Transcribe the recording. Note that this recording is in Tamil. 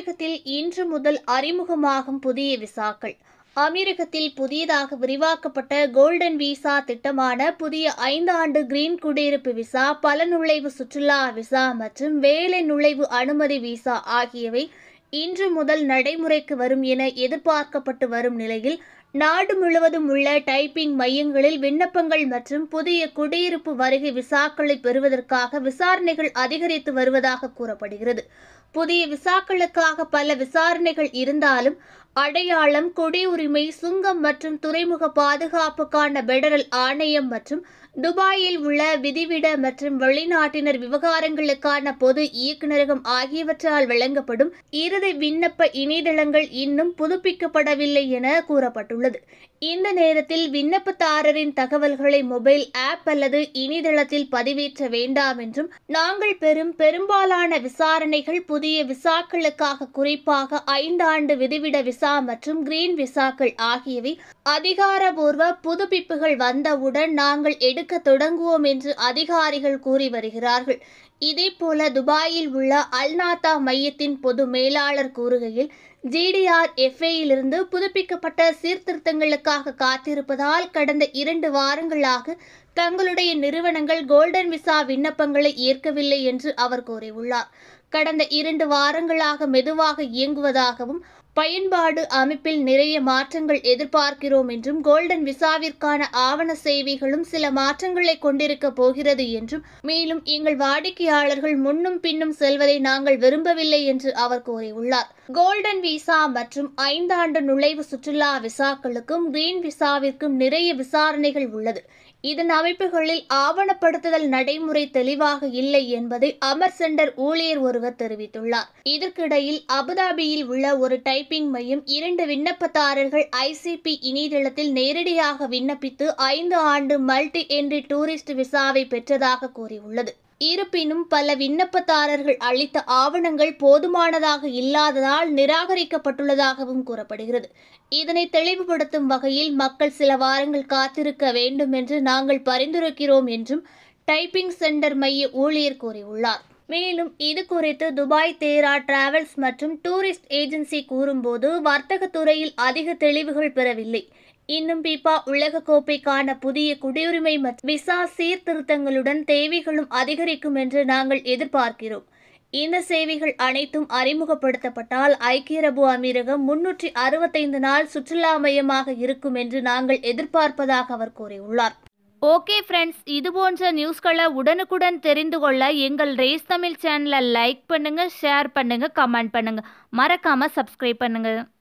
அமீரகத்தில் இன்று முதல் அறிமுகமாகும் புதிய விசாக்கள் அமீரகத்தில் புதியதாக விரிவாக்கப்பட்ட கோல்டன் விசா திட்டமான புதிய ஐந்து ஆண்டு கிரீன் குடியிருப்பு விசா பல நுழைவு சுற்றுலா விசா மற்றும் வேலை நுழைவு அனுமதி விசா ஆகியவை இன்று முதல் நடைமுறைக்கு வரும் என எதிர்பார்க்கப்பட்டு வரும் நிலையில் நாடு முழுவதும் உள்ள டைப்பிங் மையங்களில் விண்ணப்பங்கள் மற்றும் புதிய குடியிருப்பு வருகை விசாக்களை பெறுவதற்காக விசாரணைகள் அதிகரித்து வருவதாக கூறப்படுகிறது புதிய விசாக்களுக்காக பல விசாரணைகள் இருந்தாலும் அடையாளம் குடியுரிமை சுங்கம் மற்றும் துறைமுக பாதுகாப்புக்கான பெடரல் ஆணையம் மற்றும் துபாயில் உள்ள விதிவிட மற்றும் வெளிநாட்டினர் விவகாரங்களுக்கான பொது இயக்குநரகம் ஆகியவற்றால் வழங்கப்படும் இறுதி விண்ணப்ப இணையதளங்கள் இன்னும் புதுப்பிக்கப்படவில்லை என கூறப்பட்டுள்ளது இந்த நேரத்தில் விண்ணப்பதாரரின் தகவல்களை மொபைல் ஆப் அல்லது இணையதளத்தில் பதிவேற்ற வேண்டாம் என்றும் நாங்கள் பெறும் பெரும்பாலான விசாரணைகள் புதிய விசாக்களுக்காக குறிப்பாக ஐந்தாண்டு விதிவிட விசா மற்றும் கிரீன் விசாக்கள் ஆகியவை அதிகாரபூர்வ புதுப்பிப்புகள் வந்தவுடன் நாங்கள் எடுக்க தொடங்குவோம் என்று அதிகாரிகள் கூறி வருகிறார்கள் இதேபோல துபாயில் உள்ள அல்நாதா மையத்தின் பொது மேலாளர் கூறுகையில் ஜிடிஆர் எஃப்ஏயிலிருந்து புதுப்பிக்கப்பட்ட சீர்திருத்தங்களுக்காக காத்திருப்பதால் கடந்த இரண்டு வாரங்களாக தங்களுடைய நிறுவனங்கள் கோல்டன் விசா விண்ணப்பங்களை ஏற்கவில்லை என்று அவர் கூறியுள்ளார் கடந்த இரண்டு வாரங்களாக மெதுவாக இயங்குவதாகவும் பயன்பாடு அமைப்பில் நிறைய மாற்றங்கள் எதிர்பார்க்கிறோம் என்றும் கோல்டன் விசாவிற்கான ஆவண சேவைகளும் சில மாற்றங்களை கொண்டிருக்க போகிறது என்றும் மேலும் எங்கள் வாடிக்கையாளர்கள் முன்னும் பின்னும் செல்வதை நாங்கள் விரும்பவில்லை என்று அவர் கூறியுள்ளார் கோல்டன் விசா மற்றும் ஐந்தாண்டு நுழைவு சுற்றுலா விசாக்களுக்கும் கிரீன் விசாவிற்கும் நிறைய விசாரணைகள் உள்ளது இதன் அமைப்புகளில் ஆவணப்படுத்துதல் நடைமுறை தெளிவாக இல்லை என்பதை அமர் சென்டர் ஊழியர் ஒருவர் தெரிவித்துள்ளார் இதற்கிடையில் அபுதாபியில் உள்ள ஒரு டைப்பிங் மையம் இரண்டு விண்ணப்பதாரர்கள் ஐசிபி இணையதளத்தில் நேரடியாக விண்ணப்பித்து ஐந்து ஆண்டு மல்டி என்ட்ரி டூரிஸ்ட் விசாவை பெற்றதாக கூறியுள்ளது இருப்பினும் பல விண்ணப்பதாரர்கள் அளித்த ஆவணங்கள் போதுமானதாக இல்லாததால் நிராகரிக்கப்பட்டுள்ளதாகவும் கூறப்படுகிறது இதனை தெளிவுபடுத்தும் வகையில் மக்கள் சில வாரங்கள் காத்திருக்க வேண்டும் என்று நாங்கள் பரிந்துரைக்கிறோம் என்றும் டைப்பிங் சென்டர் மைய ஊழியர் கூறியுள்ளார் மேலும் இது குறித்து துபாய் தேரா டிராவல்ஸ் மற்றும் டூரிஸ்ட் ஏஜென்சி கூறும்போது வர்த்தகத் துறையில் அதிக தெளிவுகள் பெறவில்லை இன்னும் பீப்பா உலக கோப்பைக்கான புதிய குடியுரிமை மற்றும் விசா சீர்திருத்தங்களுடன் தேவைகளும் அதிகரிக்கும் என்று நாங்கள் எதிர்பார்க்கிறோம் இந்த சேவைகள் அனைத்தும் அறிமுகப்படுத்தப்பட்டால் ஐக்கிய அரபு அமீரகம் முன்னூற்றி அறுபத்தைந்து நாள் சுற்றுலா மையமாக இருக்கும் என்று நாங்கள் எதிர்பார்ப்பதாக அவர் கூறியுள்ளார் ஓகே ஃப்ரெண்ட்ஸ் இது போன்ற நியூஸ்களை உடனுக்குடன் தெரிந்து கொள்ள எங்கள் ரேஸ் தமிழ் சேனலை லைக் பண்ணுங்க ஷேர் பண்ணுங்க கமெண்ட் பண்ணுங்க மறக்காம சப்ஸ்கிரைப் பண்ணுங்க